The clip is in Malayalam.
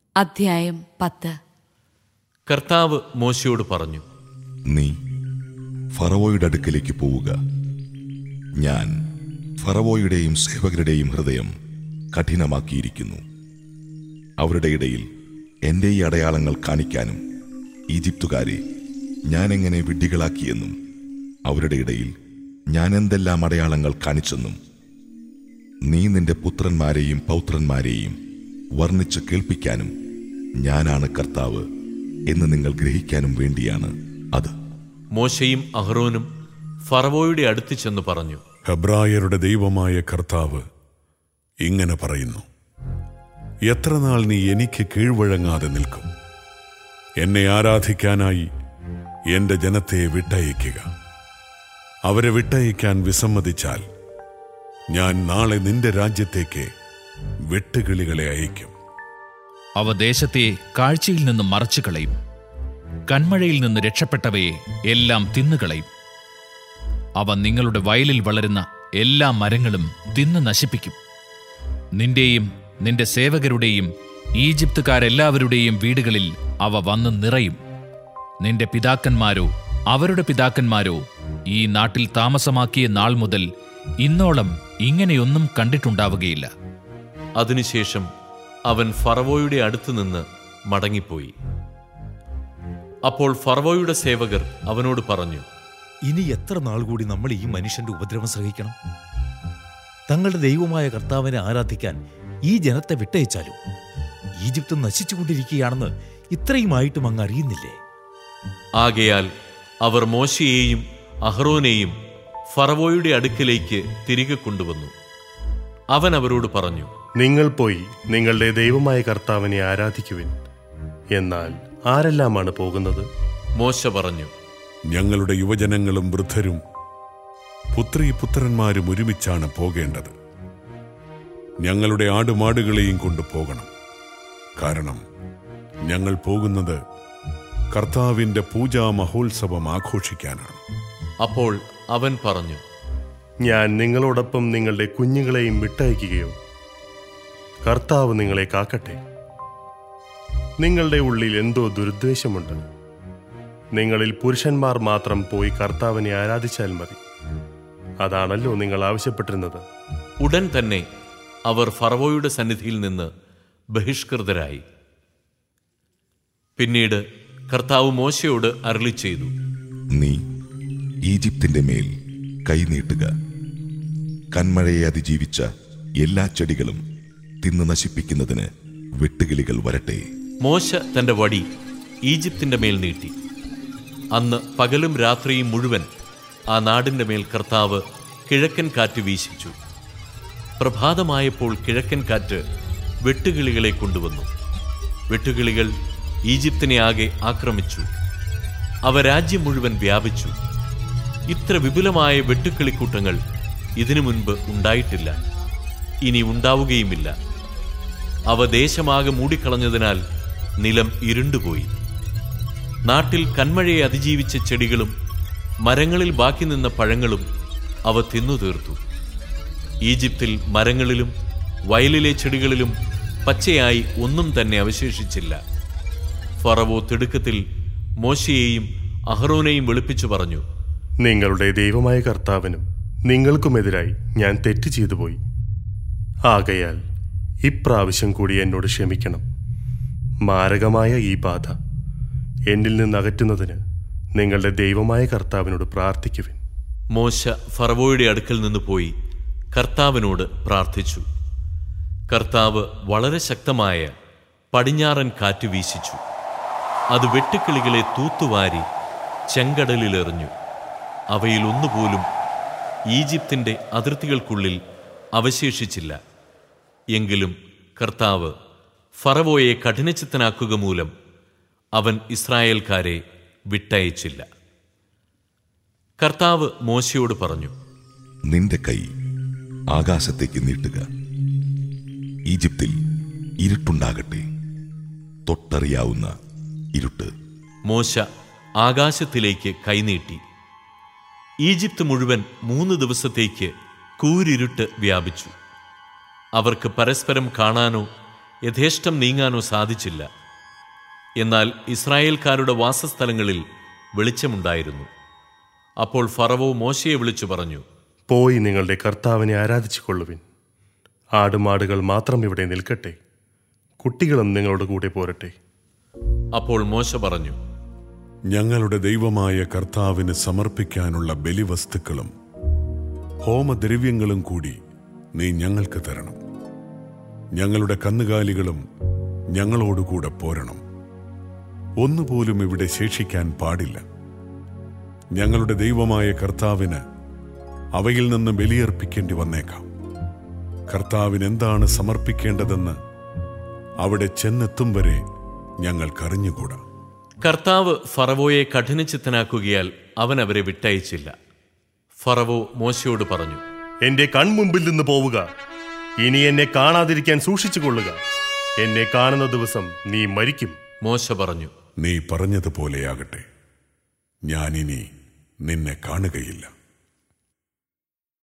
അധ്യായം പത്ത് കർത്താവ് മോശയോട് പറഞ്ഞു നീ ഫറവോയുടെ അടുക്കലേക്ക് പോവുക ഞാൻ ഫറവോയുടെയും സേവകരുടെയും ഹൃദയം കഠിനമാക്കിയിരിക്കുന്നു അവരുടെ ഇടയിൽ എൻ്റെ ഈ അടയാളങ്ങൾ കാണിക്കാനും ഈജിപ്തുകാരെ ഞാൻ എങ്ങനെ വിഡ്ഢികളാക്കിയെന്നും അവരുടെ ഇടയിൽ ഞാൻ എന്തെല്ലാം അടയാളങ്ങൾ കാണിച്ചെന്നും നീ നിന്റെ പുത്രന്മാരെയും പൗത്രന്മാരെയും വർണ്ണിച്ച് കേൾപ്പിക്കാനും ഞാനാണ് കർത്താവ് എന്ന് നിങ്ങൾ ഗ്രഹിക്കാനും വേണ്ടിയാണ് അത് മോശയും അഹ്റോനും ഫറവോയുടെ അടുത്ത് ചെന്ന് പറഞ്ഞു ഹെബ്രായരുടെ ദൈവമായ കർത്താവ് ഇങ്ങനെ പറയുന്നു എത്ര നാൾ നീ എനിക്ക് കീഴ്വഴങ്ങാതെ നിൽക്കും എന്നെ ആരാധിക്കാനായി എന്റെ ജനത്തെ വിട്ടയക്കുക അവരെ വിട്ടയക്കാൻ വിസമ്മതിച്ചാൽ ഞാൻ നാളെ നിന്റെ രാജ്യത്തേക്ക് വെട്ടുകിളികളെ അയക്കും അവ ദേശത്തെ കാഴ്ചയിൽ നിന്ന് മറച്ചു കളയും കന്മഴയിൽ നിന്ന് രക്ഷപ്പെട്ടവയെ എല്ലാം തിന്നുകളയും അവ നിങ്ങളുടെ വയലിൽ വളരുന്ന എല്ലാ മരങ്ങളും തിന്ന് നശിപ്പിക്കും നിന്റെയും നിന്റെ സേവകരുടെയും ഈജിപ്തുകാരെല്ലാവരുടെയും വീടുകളിൽ അവ വന്ന് നിറയും നിന്റെ പിതാക്കന്മാരോ അവരുടെ പിതാക്കന്മാരോ ഈ നാട്ടിൽ താമസമാക്കിയ നാൾ മുതൽ ഇന്നോളം ഇങ്ങനെയൊന്നും കണ്ടിട്ടുണ്ടാവുകയില്ല അതിനുശേഷം അവൻ ഫറവോയുടെ അടുത്ത് നിന്ന് മടങ്ങിപ്പോയി അപ്പോൾ ഫറവോയുടെ സേവകർ അവനോട് പറഞ്ഞു ഇനി എത്ര നാൾ കൂടി നമ്മൾ ഈ മനുഷ്യന്റെ ഉപദ്രവം സഹിക്കണം തങ്ങളുടെ ദൈവമായ കർത്താവിനെ ആരാധിക്കാൻ ഈ ജനത്തെ വിട്ടയച്ചാലും ഈജിപ്ത് നശിച്ചുകൊണ്ടിരിക്കുകയാണെന്ന് ഇത്രയുമായിട്ടും അങ്ങ് അറിയുന്നില്ലേ ആകയാൽ അവർ മോശയെയും അഹ്റോനെയും ഫറവോയുടെ അടുക്കലേക്ക് തിരികെ കൊണ്ടുവന്നു അവൻ അവരോട് പറഞ്ഞു നിങ്ങൾ പോയി നിങ്ങളുടെ ദൈവമായ കർത്താവിനെ ആരാധിക്കുവിൻ എന്നാൽ ആരെല്ലാമാണ് പോകുന്നത് മോശ പറഞ്ഞു ഞങ്ങളുടെ യുവജനങ്ങളും വൃദ്ധരും പുത്രി പുത്രന്മാരും ഒരുമിച്ചാണ് പോകേണ്ടത് ഞങ്ങളുടെ ആടുമാടുകളെയും കൊണ്ട് പോകണം കാരണം ഞങ്ങൾ പോകുന്നത് കർത്താവിന്റെ പൂജാ മഹോത്സവം ആഘോഷിക്കാനാണ് അപ്പോൾ അവൻ പറഞ്ഞു ഞാൻ നിങ്ങളോടൊപ്പം നിങ്ങളുടെ കുഞ്ഞുങ്ങളെയും വിട്ടയക്കുകയോ കർത്താവ് നിങ്ങളെ കാക്കട്ടെ നിങ്ങളുടെ ഉള്ളിൽ എന്തോ ദുരുദ്ദേശമുണ്ട് നിങ്ങളിൽ പുരുഷന്മാർ മാത്രം പോയി കർത്താവിനെ ആരാധിച്ചാൽ മതി അതാണല്ലോ നിങ്ങൾ ആവശ്യപ്പെട്ടിരുന്നത് ഉടൻ തന്നെ അവർ ഫറവോയുടെ സന്നിധിയിൽ നിന്ന് ബഹിഷ്കൃതരായി പിന്നീട് കർത്താവ് മോശയോട് അരളി ചെയ്തു നീ ഈജിപ്തിന്റെ മേൽ കൈനീട്ടുക കന്മഴയെ അതിജീവിച്ച എല്ലാ ചെടികളും തിന്ന് നശിപ്പിക്കുന്നതിന് വെട്ടുകിളികൾ വരട്ടെ മോശ തന്റെ വടി ഈജിപ്തിന്റെ മേൽ നീട്ടി അന്ന് പകലും രാത്രിയും മുഴുവൻ ആ നാടിന്റെ മേൽ കർത്താവ് കിഴക്കൻ കാറ്റ് വീശിച്ചു പ്രഭാതമായപ്പോൾ കിഴക്കൻ കാറ്റ് വെട്ടുകിളികളെ കൊണ്ടുവന്നു വെട്ടുകിളികൾ ഈജിപ്തിനെ ആകെ ആക്രമിച്ചു അവ രാജ്യം മുഴുവൻ വ്യാപിച്ചു ഇത്ര വിപുലമായ വെട്ടുക്കിളിക്കൂട്ടങ്ങൾ ഇതിനു മുൻപ് ഉണ്ടായിട്ടില്ല ഇനി ഉണ്ടാവുകയുമില്ല അവ ദേശമാകെ മൂടിക്കളഞ്ഞതിനാൽ നിലം ഇരുണ്ടുപോയി നാട്ടിൽ കന്മഴയെ അതിജീവിച്ച ചെടികളും മരങ്ങളിൽ ബാക്കി നിന്ന പഴങ്ങളും അവ തിന്നു തീർത്തു ഈജിപ്തിൽ മരങ്ങളിലും വയലിലെ ചെടികളിലും പച്ചയായി ഒന്നും തന്നെ അവശേഷിച്ചില്ല ഫറവോ തിടുക്കത്തിൽ മോശയെയും അഹ്റോനെയും വെളുപ്പിച്ചു പറഞ്ഞു നിങ്ങളുടെ ദൈവമായ കർത്താവിനും നിങ്ങൾക്കുമെതിരായി ഞാൻ തെറ്റ് ചെയ്തു പോയി ആകയാൽ ഇപ്രാവശ്യം കൂടി എന്നോട് ക്ഷമിക്കണം മാരകമായ ഈ ബാധ എന്നിൽ നിന്ന് അകറ്റുന്നതിന് നിങ്ങളുടെ ദൈവമായ കർത്താവിനോട് പ്രാർത്ഥിക്കുവിൻ മോശ ഫറവോയുടെ അടുക്കൽ നിന്ന് പോയി കർത്താവിനോട് പ്രാർത്ഥിച്ചു കർത്താവ് വളരെ ശക്തമായ പടിഞ്ഞാറൻ കാറ്റ് വീശിച്ചു അത് വെട്ടുക്കിളികളെ തൂത്തുവാരി ചെങ്കടലിലെറിഞ്ഞു അവയിൽ ഒന്നുപോലും ഈജിപ്തിന്റെ അതിർത്തികൾക്കുള്ളിൽ അവശേഷിച്ചില്ല എങ്കിലും കർത്താവ് ഫറവോയെ കഠിനചിത്തനാക്കുക മൂലം അവൻ ഇസ്രായേൽക്കാരെ വിട്ടയച്ചില്ല കർത്താവ് മോശയോട് പറഞ്ഞു നിന്റെ കൈ ആകാശത്തേക്ക് നീട്ടുക ഈജിപ്തിൽ ഇരുട്ടുണ്ടാകട്ടെ തൊട്ടറിയാവുന്ന ഇരുട്ട് മോശ ആകാശത്തിലേക്ക് കൈനീട്ടി ഈജിപ്ത് മുഴുവൻ മൂന്ന് ദിവസത്തേക്ക് കൂരിരുട്ട് വ്യാപിച്ചു അവർക്ക് പരസ്പരം കാണാനോ യഥേഷ്ടം നീങ്ങാനോ സാധിച്ചില്ല എന്നാൽ ഇസ്രായേൽക്കാരുടെ വാസസ്ഥലങ്ങളിൽ വെളിച്ചമുണ്ടായിരുന്നു അപ്പോൾ ഫറവോ മോശയെ വിളിച്ചു പറഞ്ഞു പോയി നിങ്ങളുടെ കർത്താവിനെ ആരാധിച്ചു കൊള്ളുവിൻ ആടുമാടുകൾ മാത്രം ഇവിടെ നിൽക്കട്ടെ കുട്ടികളും നിങ്ങളുടെ കൂടെ പോരട്ടെ അപ്പോൾ മോശ പറഞ്ഞു ഞങ്ങളുടെ ദൈവമായ കർത്താവിന് സമർപ്പിക്കാനുള്ള ബലിവസ്തുക്കളും ഹോമദ്രവ്യങ്ങളും കൂടി നീ ഞങ്ങൾക്ക് തരണം ഞങ്ങളുടെ കന്നുകാലികളും ഞങ്ങളോടുകൂടെ പോരണം ഒന്നുപോലും ഇവിടെ ശേഷിക്കാൻ പാടില്ല ഞങ്ങളുടെ ദൈവമായ കർത്താവിന് അവയിൽ നിന്ന് ബലിയർപ്പിക്കേണ്ടി വന്നേക്കാം കർത്താവിന് എന്താണ് സമർപ്പിക്കേണ്ടതെന്ന് അവിടെ ചെന്നെത്തും വരെ ഞങ്ങൾക്കറിഞ്ഞുകൂടാ കർത്താവ് ഫറവോയെ കഠിനചിത്തനാക്കുകയാൽ അവൻ അവരെ വിട്ടയച്ചില്ല ഫറവോ മോശയോട് പറഞ്ഞു എന്റെ കൺമുമ്പിൽ നിന്ന് പോവുക ഇനി എന്നെ കാണാതിരിക്കാൻ സൂക്ഷിച്ചു കൊള്ളുക എന്നെ കാണുന്ന ദിവസം നീ മരിക്കും മോശ പറഞ്ഞു നീ പറഞ്ഞതുപോലെയാകട്ടെ ഞാനിനി നിന്നെ കാണുകയില്ല